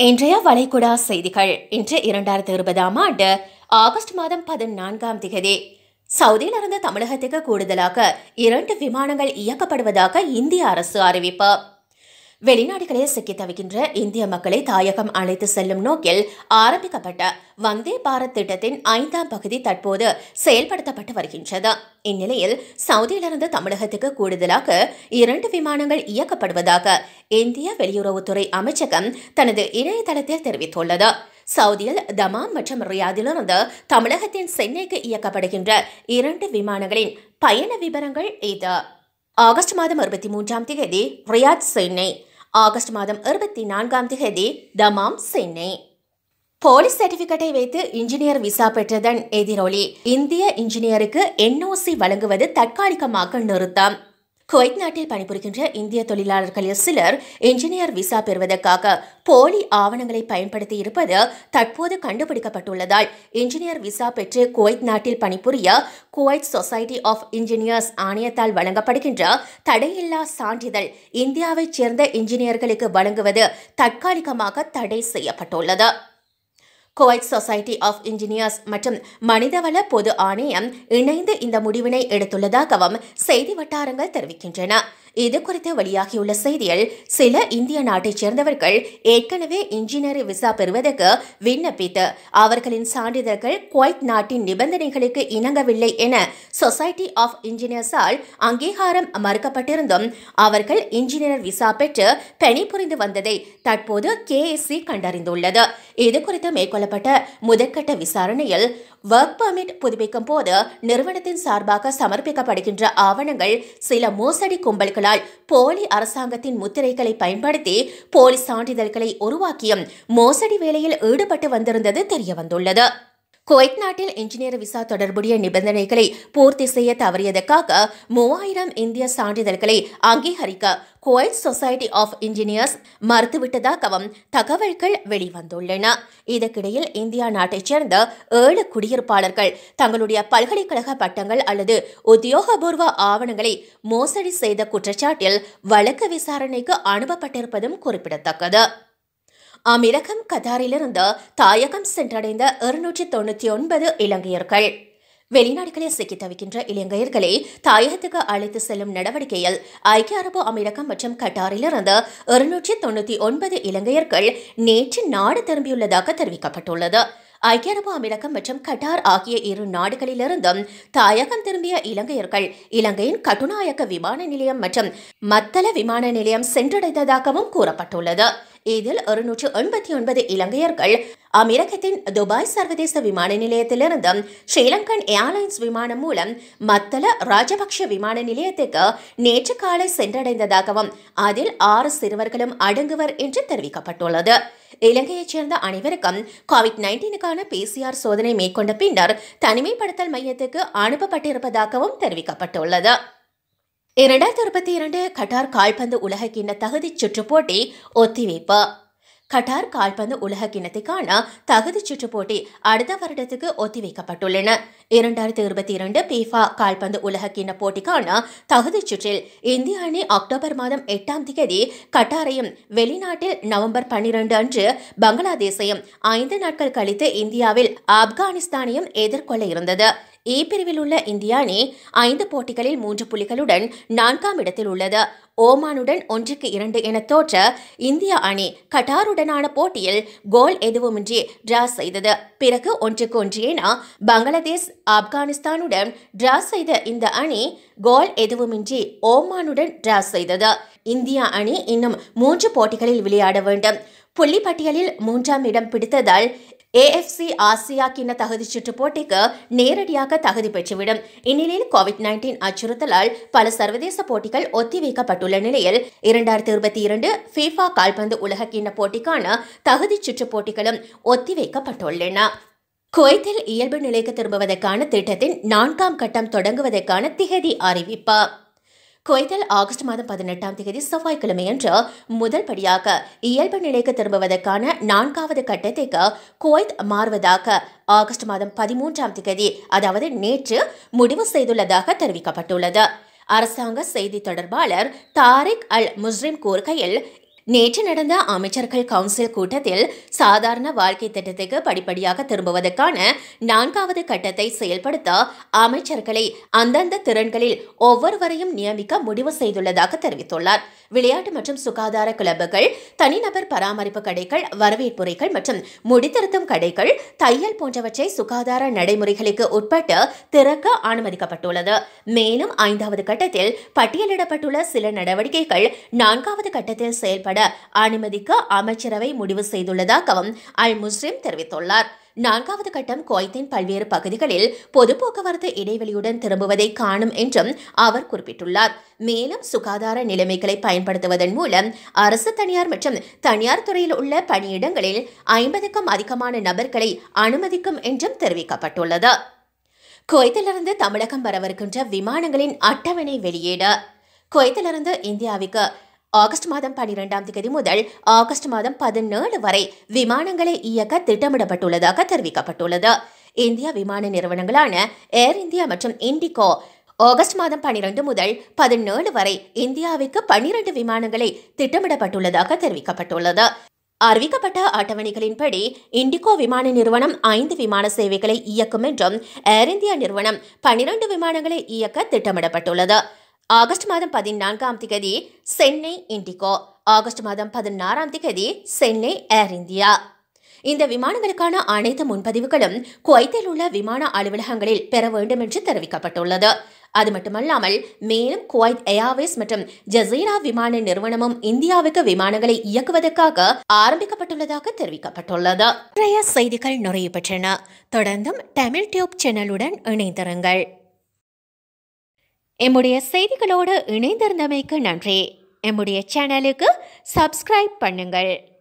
இன்றைய வளைகுடா செய்திகள் இன்று இரண்டாயிரத்தி இருபதாம் ஆண்டு ஆகஸ்ட் மாதம் பதினான்காம் திகதி சவுதியிலிருந்து தமிழகத்துக்கு கூடுதலாக இரண்டு விமானங்கள் இயக்கப்படுவதாக இந்திய அரசு அறிவிப்பு வெளிநாடுகளில் சிக்கித் தவிக்கின்ற இந்திய மக்களை தாயகம் அழைத்து செல்லும் நோக்கில் ஆரம்பிக்கப்பட்ட வந்தே பாரத் திட்டத்தின் ஐந்தாம் பகுதி தற்போது செயல்படுத்தப்பட்டு வருகின்றது இந்நிலையில் சவுதியிலிருந்து தமிழகத்துக்கு கூடுதலாக இரண்டு விமானங்கள் இயக்கப்படுவதாக இந்திய வெளியுறவுத்துறை அமைச்சகம் தனது இணையதளத்தில் தெரிவித்துள்ளது சவுதியில் தமாம் மற்றும் ரியாதிலிருந்து தமிழகத்தின் சென்னைக்கு இயக்கப்படுகின்ற இரண்டு விமானங்களின் பயண விவரங்கள் இது ஆகஸ்ட் மாதம் இருபத்தி மூன்றாம் தேதி ரியாத் சென்னை ஆகஸ்ட் மாதம் இருபத்தி நான்காம் தேதி தமாம் சென்னை போலீஸ் சர்டிபிகேட்டை வைத்து இன்ஜினியர் விசா பெற்றதன் எதிரொலி இந்திய இன்ஜினியருக்கு என்ஓசி வழங்குவது தற்காலிகமாக நிறுத்தம் குவைத் நாட்டில் பணிபுரிகின்ற இந்திய தொழிலாளர்களில் சிலர் இன்ஜினியர் விசா பெறுவதற்காக போலி ஆவணங்களை பயன்படுத்தி இருப்பது தற்போது கண்டுபிடிக்கப்பட்டுள்ளதால் இன்ஜினியர் விசா பெற்று குவைத் நாட்டில் பணிபுரிய குவைத் சொசைட்டி ஆஃப் இன்ஜினியர்ஸ் ஆணையத்தால் வழங்கப்படுகின்ற தடையில்லா சான்றிதழ் இந்தியாவைச் சேர்ந்த இன்ஜினியர்களுக்கு வழங்குவது தற்காலிகமாக தடை செய்யப்பட்டுள்ளது குவைத் சொசைட்டி ஆஃப் இன்ஜினியர்ஸ் மற்றும் மனிதவள பொது ஆணையம் இணைந்து இந்த முடிவினை எடுத்துள்ளதாகவும் செய்தி வட்டாரங்கள் தெரிவிக்கின்றன இது குறித்து வெளியாகியுள்ள செய்தியில் சில இந்திய நாட்டைச் சேர்ந்தவர்கள் ஏற்கனவே இன்ஜினியர் விசா பெறுவதற்கு விண்ணப்பித்து அவர்களின் சான்றிதழ்கள் குவைத் நாட்டின் நிபந்தனைகளுக்கு இணங்கவில்லை என சொசைட்டி ஆஃப் இன்ஜினியர்ஸால் அங்கீகாரம் மறுக்கப்பட்டிருந்தும் அவர்கள் இன்ஜினியர் விசா பெற்று பணிபுரிந்து வந்ததை தற்போது கேஎஸ்சி கண்டறிந்துள்ளது இது குறித்து மேற்கொள்ளப்பட்ட முதற்கட்ட விசாரணையில் ஒர்க் பர்மிட் புதுப்பிக்கும் போது நிறுவனத்தின் சார்பாக சமர்ப்பிக்கப்படுகின்ற ஆவணங்கள் சில மோசடி கும்பல்களால் போலி அரசாங்கத்தின் முத்திரைகளை பயன்படுத்தி போலி சான்றிதழ்களை உருவாக்கியும் மோசடி வேலையில் ஈடுபட்டு வந்திருந்தது தெரியவந்துள்ளது குவைத் நாட்டில் இன்ஜினியர் விசா தொடர்புடைய நிபந்தனைகளை பூர்த்தி செய்ய தவறியதற்காக மூவாயிரம் இந்திய சான்றிதழ்களை அங்கீகரிக்க குவைத் சொசைட்டி ஆஃப் இன்ஜினியர்ஸ் மறுத்துவிட்டதாகவும் தகவல்கள் வெளிவந்துள்ளன இதற்கிடையில் இந்தியா நாட்டைச் சேர்ந்த ஏழு குடியிருப்பாளர்கள் தங்களுடைய பல்கலைக்கழக பட்டங்கள் அல்லது உத்தியோகபூர்வ ஆவணங்களை மோசடி செய்த குற்றச்சாட்டில் வழக்கு விசாரணைக்கு அனுப்பப்பட்டிருப்பதும் குறிப்பிடத்தக்கது அமிரகம் கத்தாரிலிருந்து தாயகம் சென்றடைந்த இருநூற்றி தொண்ணூற்றி ஒன்பது இலங்கையர்கள் வெளிநாடுகளில் சிக்கி தவிக்கின்ற இலங்கையர்களை தாயகத்துக்கு அழைத்து செல்லும் நடவடிக்கையில் ஐக்கிய அரபு அமீரகம் மற்றும் கட்டாரிலிருந்து இருநூற்றி தொண்ணூற்றி ஒன்பது இலங்கையர்கள் நேற்று நாடு திரும்பியுள்ளதாக தெரிவிக்கப்பட்டுள்ளது ஐக்கிய அரபு அமீரகம் மற்றும் கட்டார் ஆகிய இரு நாடுகளிலிருந்தும் தாயகம் திரும்பிய இலங்கையர்கள் இலங்கையின் கட்டுநாயக்க விமான நிலையம் மற்றும் மத்தள விமான நிலையம் சென்றடைந்ததாகவும் கூறப்பட்டுள்ளது இதில் இருநூற்று எண்பத்தி ஒன்பது இலங்கையர்கள் அமீரகத்தின் துபாய் சர்வதேச விமான நிலையத்திலிருந்தும் ஸ்ரீலங்கன் ஏர்லைன்ஸ் விமானம் மூலம் மத்தள ராஜபக்ஷ விமான நிலையத்துக்கு நேற்று காலை சென்றடைந்ததாகவும் அதில் ஆறு சிறுவர்களும் அடங்குவர் என்று தெரிவிக்கப்பட்டுள்ளது இலங்கையைச் சேர்ந்த அனைவருக்கும் கோவிட் நைன்டீனுக்கான பிசிஆர் சோதனை மேற்கொண்ட பின்னர் தனிமைப்படுத்தல் மையத்துக்கு அனுப்பப்பட்டிருப்பதாகவும் தெரிவிக்கப்பட்டுள்ளது இரண்டாயிரத்தி இருபத்தி இரண்டு கட்டார் கால்பந்து உலக கிண்ண தகுதி சுற்றுப் போட்டி ஒத்திவைப்பு கட்டார் கால்பந்து உலக கிண்ணத்துக்கான தகுதி சுற்றுப் போட்டி அடுத்த வருடத்துக்கு ஒத்திவைக்கப்பட்டுள்ளன இரண்டாயிரத்தி இருபத்தி இரண்டு பீஃபா கால்பந்து உலக கிண்ண போட்டிக்கான தகுதி சுற்றில் இந்திய அணி அக்டோபர் மாதம் எட்டாம் தேதி கட்டாரையும் வெளிநாட்டில் நவம்பர் பன்னிரண்டு அன்று பங்களாதேஷையும் ஐந்து நாட்கள் கழித்து இந்தியாவில் ஆப்கானிஸ்தானையும் எதிர்கொள்ள இருந்தது ஏ பிரிவில் உள்ள இந்திய அணி ஐந்து போட்டிகளில் மூன்று புள்ளிகளுடன் நான்காம் இடத்தில் உள்ளது ஓமானுடன் ஒன்றுக்கு இரண்டு என தோற்ற இந்திய அணி கட்டாருடனான போட்டியில் கோல் எதுவுமின்றி டிரா செய்தது பிறகு ஒன்றுக்கு ஒன்று என பங்களாதேஷ் ஆப்கானிஸ்தானுடன் டிரா செய்த இந்த அணி கோல் எதுவுமின்றி ஓமானுடன் டிரா செய்தது இந்திய அணி இன்னும் மூன்று போட்டிகளில் விளையாட வேண்டும் புள்ளி பட்டியலில் மூன்றாம் இடம் பிடித்ததால் ஏஎஃப்சி ஆசியா கிண்ண தகுதி சுற்று போட்டிக்கு நேரடியாக தகுதி பெற்றுவிடும் இந்நிலையில் கோவிட் நைன்டீன் அச்சுறுத்தலால் பல சர்வதேச போட்டிகள் ஒத்திவைக்கப்பட்டுள்ள நிலையில் இரண்டாயிரத்தி இருபத்தி இரண்டு ஃபீஃபா கால்பந்து உலக கிண்ண போட்டிக்கான தகுதி சுற்று போட்டிகளும் ஒத்திவைக்கப்பட்டுள்ளன குவைத்தில் இயல்பு நிலைக்கு திரும்புவதற்கான திட்டத்தின் நான்காம் கட்டம் தொடங்குவதற்கான திகதி அறிவிப்பு குவைத்தில் ஆகஸ்ட் மாதம் பதினெட்டாம் தேதி செவ்வாய்க்கிழமையன்று முதல் படியாக இயல்பு நிலைக்கு திரும்புவதற்கான நான்காவது கட்டத்திற்கு குவைத் மாறுவதாக ஆகஸ்ட் மாதம் பதிமூன்றாம் தேதி அதாவது நேற்று முடிவு செய்துள்ளதாக தெரிவிக்கப்பட்டுள்ளது அரசாங்க செய்தி தொடர்பாளர் தாரிக் அல் முஸ்ரிம் கூறுகையில் நேற்று நடந்த அமைச்சர்கள் கவுன்சில் கூட்டத்தில் சாதாரண வாழ்க்கை திட்டத்துக்கு படிப்படியாக திரும்புவதற்கான நான்காவது கட்டத்தை செயல்படுத்த அமைச்சர்களை அந்தந்த திறன்களில் ஒவ்வொருவரையும் நியமிக்க முடிவு செய்துள்ளதாக தெரிவித்துள்ளார் விளையாட்டு மற்றும் சுகாதார கிளப்புகள் தனிநபர் பராமரிப்பு கடைகள் வரவேற்புரைகள் மற்றும் முடித்திருத்தும் கடைகள் தையல் போன்றவற்றை சுகாதார நடைமுறைகளுக்கு உட்பட்டு திறக்க அனுமதிக்கப்பட்டுள்ளது மேலும் ஐந்தாவது கட்டத்தில் பட்டியலிடப்பட்டுள்ள சில நடவடிக்கைகள் நான்காவது கட்டத்தில் செயல்பட அனுமதிக்க அமைச்சரவை முடிவு செய்துள்ளதாகவும் அல் முஸ்லிம் தெரிவித்துள்ளார் நான்காவது கட்டம் குவைத்தின் பல்வேறு பகுதிகளில் பொது போக்குவரத்து இடைவெளியுடன் திரும்புவதை காணும் என்றும் அவர் குறிப்பிட்டுள்ளார் மேலும் சுகாதார நிலைமைகளை பயன்படுத்துவதன் மூலம் அரசு தனியார் மற்றும் தனியார் துறையில் உள்ள பணியிடங்களில் ஐம்பதுக்கும் அதிகமான நபர்களை அனுமதிக்கும் என்றும் தெரிவிக்கப்பட்டுள்ளது குவைத்திலிருந்து தமிழகம் வரவிருக்கின்ற விமானங்களின் அட்டவணை வெளியீடு குவைத்திலிருந்து இந்தியாவுக்கு ஆகஸ்ட் மாதம் பனிரெண்டாம் தேதி முதல் ஆகஸ்ட் மாதம் பதினேழு வரை விமானங்களை இயக்க திட்டமிடப்பட்டுள்ளதாக தெரிவிக்கப்பட்டுள்ளது இந்திய விமான நிறுவனங்களான ஏர் இந்தியா மற்றும் இண்டிகோ ஆகஸ்ட் மாதம் பனிரெண்டு முதல் பதினேழு வரை இந்தியாவுக்கு பனிரெண்டு விமானங்களை திட்டமிடப்பட்டுள்ளதாக தெரிவிக்கப்பட்டுள்ளது அறிவிக்கப்பட்ட அட்டவணைகளின்படி இண்டிகோ விமான நிறுவனம் ஐந்து விமான சேவைகளை இயக்கும் என்றும் ஏர் இந்தியா நிறுவனம் பனிரெண்டு விமானங்களை இயக்க திட்டமிடப்பட்டுள்ளது ஆகஸ்ட் மாதம் பதினான்காம் திகதி சென்னை இண்டிகோ ஆகஸ்ட் மாதம் பதினாறாம் திகதி சென்னை ஏர் இந்தியா இந்த விமானங்களுக்கான அனைத்து முன்பதிவுகளும் குவைத்தில் உள்ள விமான அலுவலகங்களில் பெற வேண்டும் என்று தெரிவிக்கப்பட்டுள்ளது அது மட்டுமல்லாமல் மேலும் குவைத் ஏர்வேஸ் மற்றும் ஜசீரா விமான நிறுவனமும் இந்தியாவுக்கு விமானங்களை இயக்குவதற்காக ஆரம்பிக்கப்பட்டுள்ளதாக தெரிவிக்கப்பட்டுள்ளது நிறைய செய்திகள் நிறைவு பெற்றன தொடர்ந்தும் தமிழ் டியூப் சேனலுடன் இணைந்திருங்கள் எம்முடைய செய்திகளோடு இணைந்திருந்தமைக்கு நன்றி எம்முடைய சேனலுக்கு சப்ஸ்கிரைப் பண்ணுங்கள்